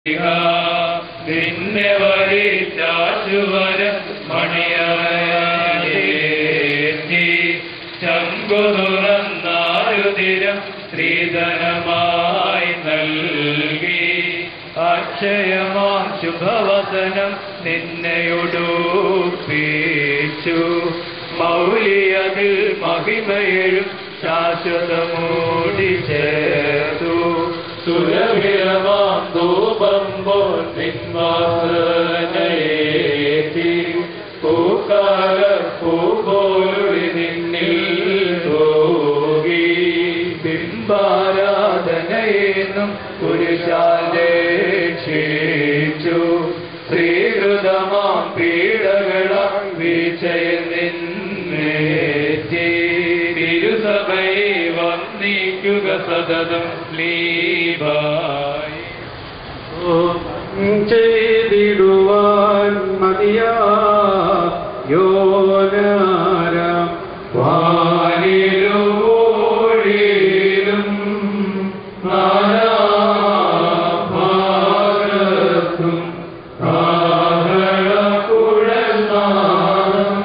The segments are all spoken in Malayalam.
നിന്നെ വരിച്ചാശുവര മണിയേറ്റി ചങ്കു തുറന്നാരുതിരം സ്ത്രീധനമായി നൽകി അക്ഷയമാം ശുഭവസനം നിന്നെയൊടുപ്പിച്ചു മൗലിയതിൽ മഹിമയിലും ശാശ്വതമൂടി ചേർത്തു സുരഭിരമാം ധൂപമ്പോൾ നിന്മാനയേറ്റി പൂക്കാല പൂപോലുടി നിന്നിൽ തോകി ബിംബാരാധനയെന്നും പുരുഷാലെ ക്ഷേച്ചു ശ്രീകൃതമാം പീഡകളാം വീഴ്ചയിൽ നിന്നേറ്റി തിരുസഭയെ വന്ദിക്കുക സതതം ലീബായി ചെയ്തിടുവാൻ മതിയാ യോനാരം വാനിലും ഊഴിലും നാനാഭാഗത്തും കാഹളക്കുഴൽനാദം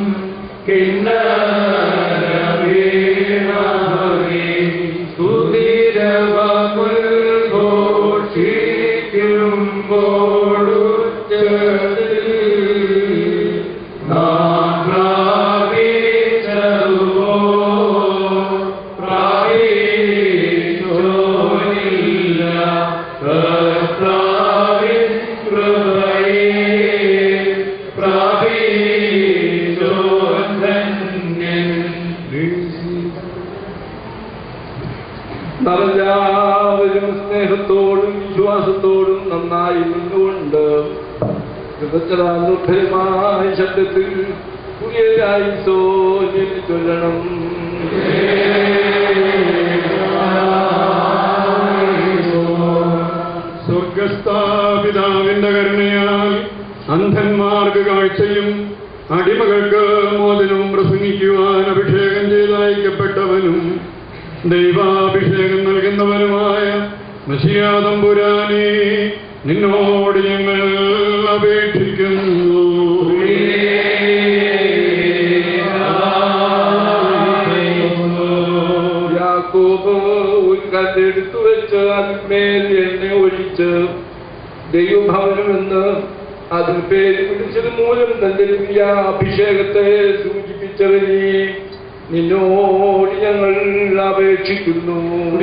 കിന്നരവീണാവേ സുധീരവമുൽ ഘോഷിക്കുമ്പോഴുച്ചത്തിൽ നാം പ്രാപിച്ചതുവോ പ്രാപിച്ചോനില്ല കർത്താവിൻ കൃപയെ പ്രാപിച്ചോൻ ധന്യൻ എല്ലാവരും സ്നേഹത്തോടും വിശ്വാസത്തോടും നന്നായി നിന്നുകൊണ്ട് നിർഭയമായ ശബ്ദത്തിൽ പുതിയതായി സോഞ്ഞിൽ ചൊല്ലണം സ്വർഗസ്ഥാപിതാവിന്റെ കരുണയാൽ അന്ധന്മാർക്ക് കാഴ്ചയും അടിമകൾക്ക് മോചനവും പ്രസംഗിക്കുവാൻ അഭിഷേകം ചെയ്ത് അയക്കപ്പെട്ടവനും ദൈവാഭിഷേകം നൽകുന്നവനുമായ മഷിയാതമ്പുരാനെ നിന്നോട് ഞങ്ങൾ അപേക്ഷിക്കുന്നു യാക്കോബ് ഒരു കല്ലെടുത്തു വെച്ച് അതിന്മേൽ എണ്ണ ഒഴിച്ച് ദൈവഭവനമെന്ന് അതിന് പേര് പിടിച്ചത് മൂലം തന്റെ ദിവ്യ അഭിഷേകത്തെ സൂചിപ്പിച്ചവനെ നിന്നോട് ഞങ്ങൾ അപേക്ഷിക്കുന്നു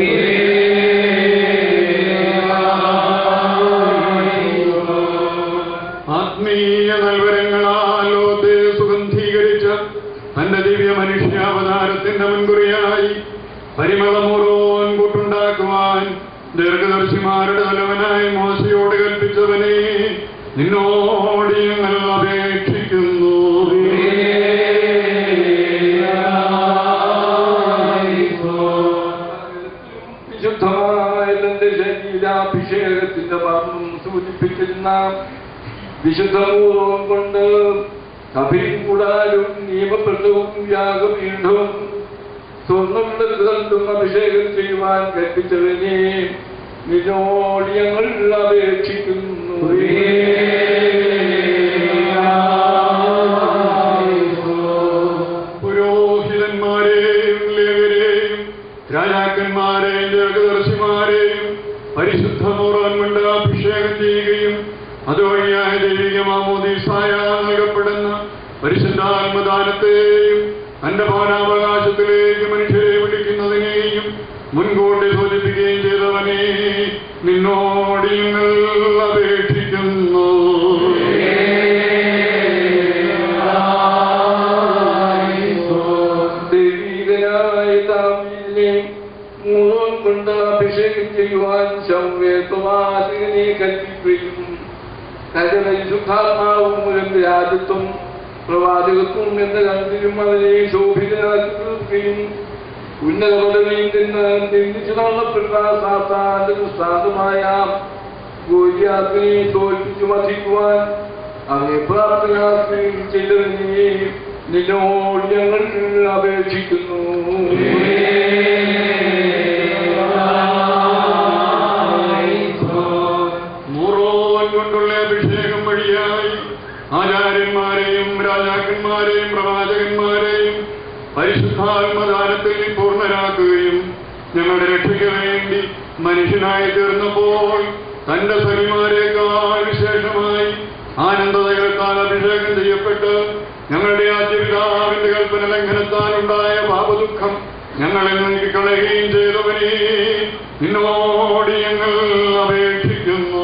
ആത്മീയ നൽവരങ്ങളാൽ ലോകത്തെ സുഗന്ധീകരിച്ച തന്റെ ദിവ്യ മനുഷ്യാവതാരത്തിന്റെ മുൻകുറിയായി പരിമളമുറോൻ കൂട്ടുണ്ടാക്കുവാൻ ദീർഘദർശിമാരുടെ തലവനായി മോശയോട് കൽപ്പിച്ചവനെ നിന്നോട് ഞങ്ങൾ അപേക്ഷിക്കുന്നു വിശുദ്ധമായ തന്റെ ശരീരാഭിഷേകത്തിന്റെ പാപം സൂചിപ്പിക്കുന്ന വിശുദ്ധപൂർവം കൊണ്ട് സഭയും കൂടാലും നിയമപ്രദവും യാഗപീഠവും സ്വർണ്ണമുള്ളതും അഭിഷേകം ചെയ്യുവാൻ കൽപ്പിച്ചവനെ നിന്നോട് ഞങ്ങൾ അപേക്ഷിക്കുന്നു പുരോഹിതന്മാരെയും ലേവരെയും രാജാക്കന്മാരെയും ദീർഘദർശിമാരെയും പരിശുദ്ധ നൂറാൻ കൊണ്ട് അഭിഷേകം ചെയ്യുകയും അതുവഴിയായ ദൈവിക മാമോദീസായ നൽകപ്പെടുന്ന പരിശുദ്ധാത്മദാനത്തെയും തന്റെ ഭവനാവകാശത്തിലേക്ക് മനുഷ്യരെ വിളിക്കുന്നതിനെയും മുൻകൂട്ടി സൂചിപ്പിക്കുകയും ചെയ്തവനെ നിന്നോട് ഞങ്ങൾ അപേക്ഷിക്കുന്നു ദൈവികനായ താമിനെ മുഴുവൻ കൊണ്ട് അഭിഷേകം ചെയ്യുവാൻ ശൗവേത്വമാതിനെ കൽപ്പിക്കുകയും കരവൈശുദ്ധാത്മാവും മൂലം രാജ്യത്വം പ്രവാചകത്വം എന്ന രണ്ടിലും അവനെ ശോഭിതനാക്കി തീർക്കുകയും ഉന്നത പദവിയിൽ നിന്ന് നിന്ദിച്ചു തള്ളപ്പെട്ട സാത്താന്റെ ദുസ്താന്തമായ ഗോര്യാത്തിനെ തോൽപ്പിച്ചു വധിക്കുവാൻ അവനെ പ്രാർത്ഥനാശ്രയം ചെയ്തതിനെ നിന്നോട് ഞങ്ങൾ അപേക്ഷിക്കുന്നു നൂറോ മുറോൻ കൊണ്ടുള്ള അഭിഷേകം വഴിയായി ആചാര്യന്മാരെയും രാജാക്കന്മാരെയും പ്രവാചകന്മാരെയും പരിശുദ്ധാത്മദാനത്തിൽ പൂർണ്ണരാക്കുകയും ഞങ്ങളുടെ രക്ഷയ്ക്ക് വേണ്ടി മനുഷ്യനായി തീർന്നപ്പോൾ തന്റെ സഖിമാരെക്കാൾ വിശേഷമായി ആനന്ദതകൾക്കാൽ അഭിഷേകം ചെയ്യപ്പെട്ട് ഞങ്ങളുടെ ആദ്യപിതാവിന്റെ കൽപ്പന ലംഘനത്താൽ ഉണ്ടായ പാപദുഃഖം ഞങ്ങളെ നീക്കിക്കളയുകയും ചെയ്തവനെ നിന്നോട് ഞങ്ങൾ അപേക്ഷിക്കുന്നു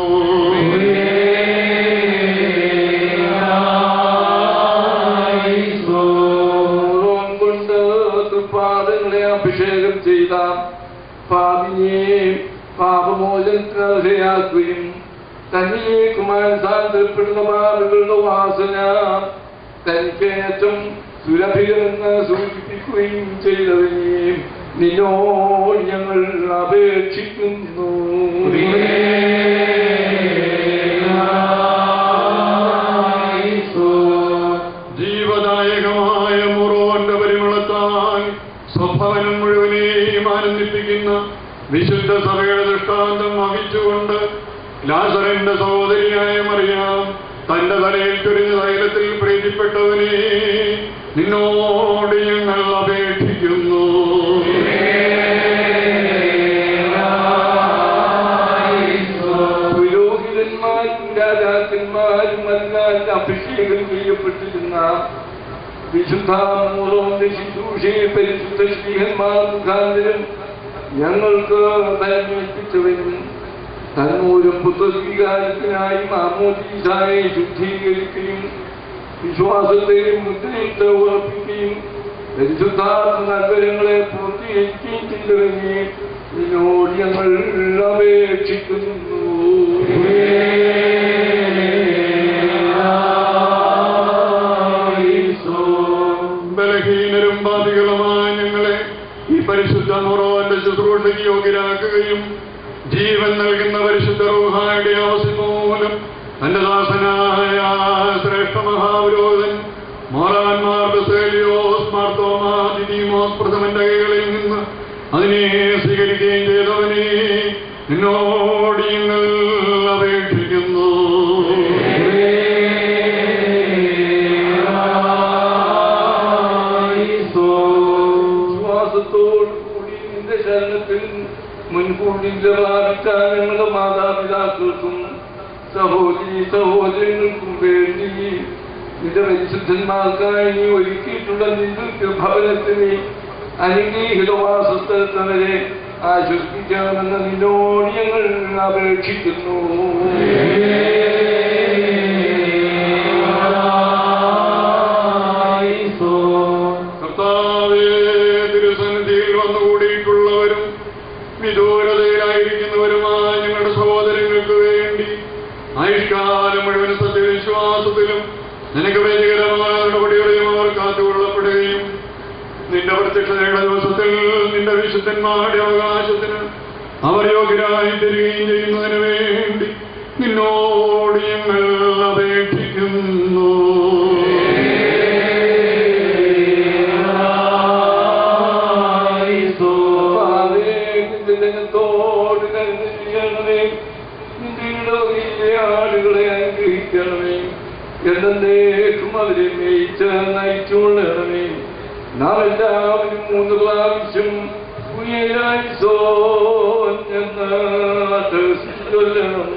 ഓരോം കൊണ്ട് തൃപ്പാദങ്ങളെ അഭിഷേകം ചെയ്ത പാപിയെ പാപമോചനത്തിനർഹയാക്കുകയും തന്നിലേക്ക് മനസ്സാന്തരപ്പെടുന്ന പാപികളുടെ വാസന തനിക്കേറ്റം സുലഭിതമെന്ന് സൂചിപ്പിക്കുകയും ചെയ്തവനെ നിന്നോട് ഞങ്ങൾ അപേക്ഷിക്കുന്നു ജീവദായകമായ മുറോന്റെ പരിമളത്താൽ സ്വഭവനം മുഴുവനെയും ആനന്ദിപ്പിക്കുന്ന വിശുദ്ധ സഭയുടെ ദൃഷ്ടാന്തം വഹിച്ചുകൊണ്ട് ലാസറിന്റെ സഹോദരിയായ മറിയാം തന്റെ തലയിൽ ചൊരിഞ്ഞ തൈലത്തിൽ പ്രീതിപ്പെട്ടവനെ നിന്നോട് ഞങ്ങൾ അപേക്ഷിക്കുന്നു പുരോഹിതന്മാരും രാജാക്കന്മാരും അതിനാൽ അഭിഷേകം ചെയ്യപ്പെട്ടിരുന്ന വിശുദ്ധ മൂലോന്റെ ശുശ്രൂഷയെ പരിശുദ്ധ ശ്രീഹന്മാർ മുഖാന്തരം ഞങ്ങൾക്ക് തരമേൽപ്പിച്ചവനും തന്മൂലം പുത്രസ്വീകാരത്തിനായി മാമോദീസായെ ശുദ്ധീകരിക്കുകയും വിശ്വാസത്തെയും മുദ്രയിട്ട് ഉറപ്പിക്കുകയും പരിശുദ്ധാത്മ നഗരങ്ങളെ പൂർത്തീകരിക്കുകയും ചെയ്തവനെ ഇതിനോട് ഞങ്ങൾ അപേക്ഷിക്കുന്നു ബലഹീനരും ബാധികളുമായ ഞങ്ങളെ ഈ പരിശുദ്ധ മുറോന്റെ ശുശ്രൂഷയ്ക്ക് യോഗ്യരാക്കുകയും ജീവൻ നൽകുന്ന പരിശുദ്ധ റൂഹായുടെ ആവശ്യം മൂലം തന്റെ ദാസനായ ശ്രേഷ്ഠ മഹാപുരോധൻ മോറാൻമാർ ബസേലിയോസ് മാർത്തോമാ ദിദീമോസ് പ്രഥമന്റെ കൈകളിൽ നിന്ന് അതിനെ സ്വീകരിക്കുകയും ചെയ്തവനെ നിന്നോട് ഞങ്ങൾ അപേക്ഷിക്കുന്നു വിശ്വാസത്തോടു കൂടി നിന്റെ ശരണത്തിൽ മുൻകൂട്ടി പ്രാപിച്ച ഞങ്ങളുടെ മാതാപിതാക്കൾക്കും സഹോദരി സഹോദരങ്ങൾക്കും വേണ്ടി നിന്റെ പരിശുദ്ധന്മാർക്കായി നീ ഒരുക്കിയിട്ടുള്ള നിന്റെ ഭവനത്തിന് അനുഗ്രഹീതവാസസ്ഥലത്തവരെ ആശ്വസിപ്പിക്കണമെന്ന് നിന്നോട് ഞങ്ങൾ അപേക്ഷിക്കുന്നു കർത്താവേ തിരുസന്നിധിയിൽ വന്നുകൂടിയിട്ടുള്ളവരും വിദൂരതയിലായിരിക്കുന്നവരുമായ ഞങ്ങളുടെ സഹോദരങ്ങൾക്ക് വേണ്ടി ആയുഷ്കാലം മുഴുവൻ സത്യവിശ്വാസത്തിലും നിനക്ക് വ്യതികരമായ നടപടികളെയും അവർ കാത്തുകൊള്ളപ്പെടുകയും നിന്റെ പ്രത്യക്ഷതയുടെ ദിവസത്തിൽ നിന്റെ വിശുദ്ധന്മാരുടെ അവകാശത്തിന് അവർ യോഗ്യരായി തരികയും ചെയ്യുന്നതിന് വേണ്ടി നിന്നോട് ഞങ്ങൾ അപേക്ഷിക്കുന്നു ജനത്തോട് കരുതണമേ നിന്റെ ആളുകളെ അനുഗ്രഹിക്കണമേ എന്നേക്കും അവരെ മേയിച്ച് നയിച്ചുകൊള്ളണമേ നാം എല്ലാവരും മൂന്ന് പ്രാവശ്യം ഉയരായി സോ എന്ന് ചൊല്ലണം